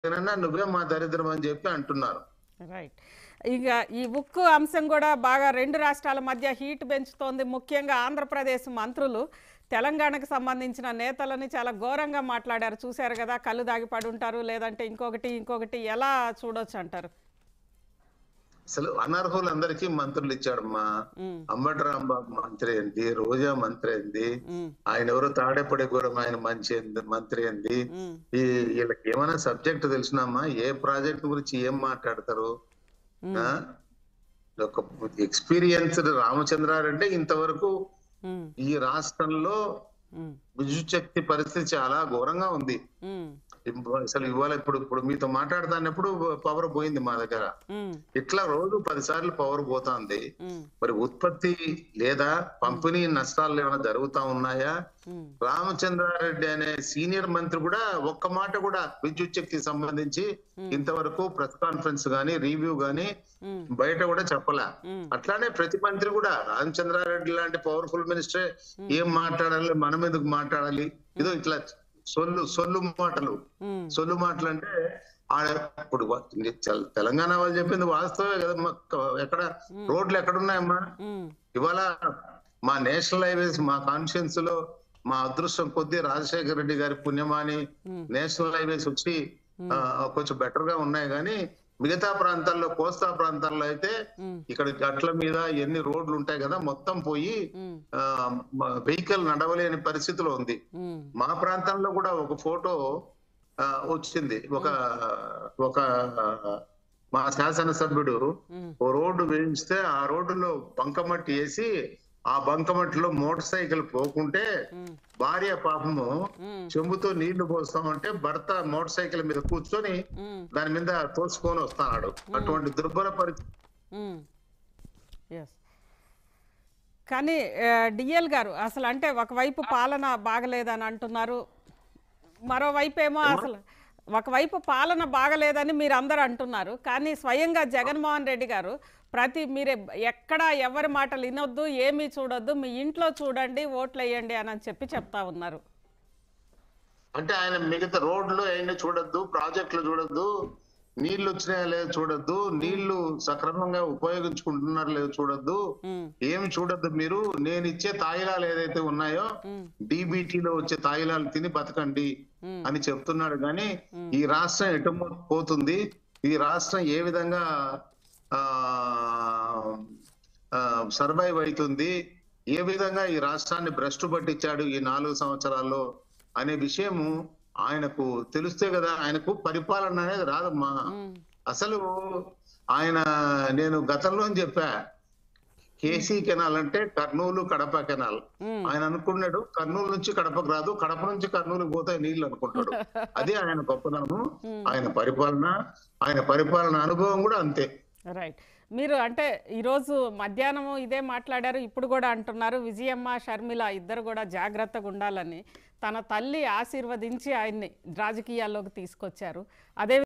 జగనన్న నువ్వే మా దరిద్రం అని చెప్పి అంటున్నారు రైట్ ఇక ఈ ఉక్కు అంశం కూడా బాగా రెండు రాష్ట్రాల మధ్య హీట్ పెంచుతోంది ముఖ్యంగా ఆంధ్రప్రదేశ్ మంత్రులు తెలంగాణకు సంబంధించిన నేతలని చాలా ఘోరంగా మాట్లాడారు చూశారు కదా కళ్ళు దాగి పడి ఉంటారు లేదంటే ఇంకొకటి ఇంకొకటి ఎలా చూడొచ్చు అంటారు అసలు అనర్హులందరికీ మంత్రులు ఇచ్చాడమ్మా ఉమ్, అంబటి రాంబాబు మంత్రి ఏంది రోజా మంత్రి ఏంది ఉమ్, ఆయన ఎవరో తాడేపడి కూడా ఆయన మంచి ఏంది మంత్రి ఏంది ఉమ్, ఈ వీళ్ళకి ఏమైనా సబ్జెక్ట్ తెలిసినామా ఏ ప్రాజెక్ట్ గురించి ఏం మాట్లాడతారు ఉమ్, ఆ? ఒక ఎక్స్పీరియన్స్డ్ రామచంద్రారెడ్డి ఇంతవరకు ఉమ్, ఈ రాష్ట్రంలో ఉమ్, విద్యుత్ శక్తి పరిస్థితి చాలా ఘోరంగా ఉంది ఉమ్, ఇప్పు- అసలు ఇవాళ ఇప్పుడు ఇప్పుడు మీతో మాట్లాడుతున్నప్పుడు పవర్ పోయింది మా దగ్గర ఉమ్, ఇట్లా రోజు పది సార్లు పవర్ పోతుంది ఉమ్, మరి ఉత్పత్తి లేదా పంపిణీ నష్టాలు ఏమైనా జరుగుతా ఉన్నాయా ఉమ్, రామచంద్రారెడ్డి అనే సీనియర్ మంత్రి కూడా ఒక్క మాట కూడా విద్యుత్ శక్తికి సంబంధించి ఇంతవరకు ప్రెస్ కాన్ఫరెన్స్ గానీ రివ్యూ గానీ ఉమ్, బయట కూడా చెప్పలే ఉమ్, అట్లానే ప్రతి మంత్రి కూడా రామచంద్రారెడ్డి లాంటి పవర్ఫుల్ మినిస్టరే ఏం మాట్లాడాలి మనం ఎందుకు మాట్లాడాలి ఇదో ఇట్లా సొల్లు సొల్లు మాటలు ఉమ్, సొల్లు మాటలు అంటే ఆడ ఇప్పుడు వా- తెల- తెలంగాణ వాళ్ళు చెప్పింది వాస్తవే కదా ఎక్కడ రోడ్లు ఎక్కడున్నాయమ్మా ఉమ్, ఇవాళ మా నేషనల్ హైవేస్ మా కాన్షియన్స్ లో మా అదృష్టం కొద్దీ రాజశేఖర రెడ్డి గారి పుణ్యమాని నేషనల్ హైవేస్ వచ్చి ఆ, కొంచెం బెటర్ గా ఉన్నాయి కానీ మిగతా ప్రాంతాల్లో కోస్తా ప్రాంతాల్లో అయితే ఉమ్, ఇక్కడ గట్ల మీద ఎన్ని రోడ్లు ఉంటాయి కదా మొత్తం పోయి ఉమ్, వెహికల్ నడవలేని పరిస్థితిలో ఉంది ఉమ్, మా ప్రాంతంలో కూడా ఒక ఫోటో ఆ, వచ్చింది ఒక ఒక మా శాసనసభ్యుడు ఉమ్, ఓ రోడ్డు వేయిస్తే ఆ రోడ్డులో బంకమట్టి వేసి ఆ బంకమట్టిలో మోటార్ సైకిల్ పోకుంటే ఉమ్, భార్య పాపము ఉమ్, చెంబుతో నీళ్లు పోస్తామంటే భర్త మోటార్ సైకిల్ మీద కూర్చొని ఉమ్, దాని మీద తోసుకొని వస్తున్నాడు అటువంటి దుర్బల పరిస్థితి ఎస్ కానీ డిఎల్ గారు అసలు అంటే ఒకవైపు పాలన బాగలేదని అంటున్నారు మరోవైపు ఏమో అసలు ఒకవైపు పాలన బాగలేదని మీరు అందరూ అంటున్నారు కానీ స్వయంగా జగన్మోహన్ రెడ్డి గారు ప్రతి మీరే ఎక్కడ ఎవరి మాటలు వినొద్దు ఏమీ చూడొద్దు మీ ఇంట్లో చూడండి ఓట్లు వేయండి అని చెప్పి చెప్తా ఉన్నారు అంటే ఆయన మిగతా రోడ్లు అయినా చూడొద్దు ప్రాజెక్టులు చూడొద్దు నీళ్లు వచ్చినాయా లేదో చూడొద్దు నీళ్లు సక్రమంగా ఉపయోగించుకుంటున్నారో లేదో చూడొద్దు ఉమ్, ఏమి చూడొద్దు మీరు నేను ఇచ్చే తాయిలాలు ఏదైతే ఉన్నాయో ఉమ్, డీబీటీలో వచ్చే తాయిలాలు తిని బతకండి ఉమ్, అని చెప్తున్నాడు కానీ ఈ రాష్ట్రం ఎటు పోతుంది ఈ రాష్ట్రం ఏ విధంగా సర్వైవ్ అవుతుంది ఏ విధంగా ఈ రాష్ట్రాన్ని భ్రష్టు పట్టించాడు ఈ నాలుగు సంవత్సరాల్లో అనే విషయము ఆయనకు తెలిస్తే కదా ఆయనకు పరిపాలన అనేది రాదమ్మా ఉమ్, అసలు ఆయన నేను గతంలో చెప్పా కేసీ కెనాల్ అంటే కర్నూలు కడప కెనాల్ ఉమ్, ఆయన అనుకున్నాడు కర్నూలు నుంచి కడపకు రాదు కడప నుంచి కర్నూలుకు పోతాయి నీళ్లు అనుకుంటాడు అదే ఆయన గొప్పదనము ఆయన పరిపాలన ఆయన పరిపాలన అనుభవం కూడా అంతే రైట్ మీరు అంటే ఈరోజు మధ్యాహ్నం ఇదే మాట్లాడారు ఇప్పుడు కూడా అంటున్నారు విజయమ్మ షర్మిల ఇద్దరు కూడా జాగ్రత్తగా ఉండాలని తన తల్లి ఆశీర్వదించి ఆయన్ని రాజకీయాల్లోకి తీసుకొచ్చారు అదే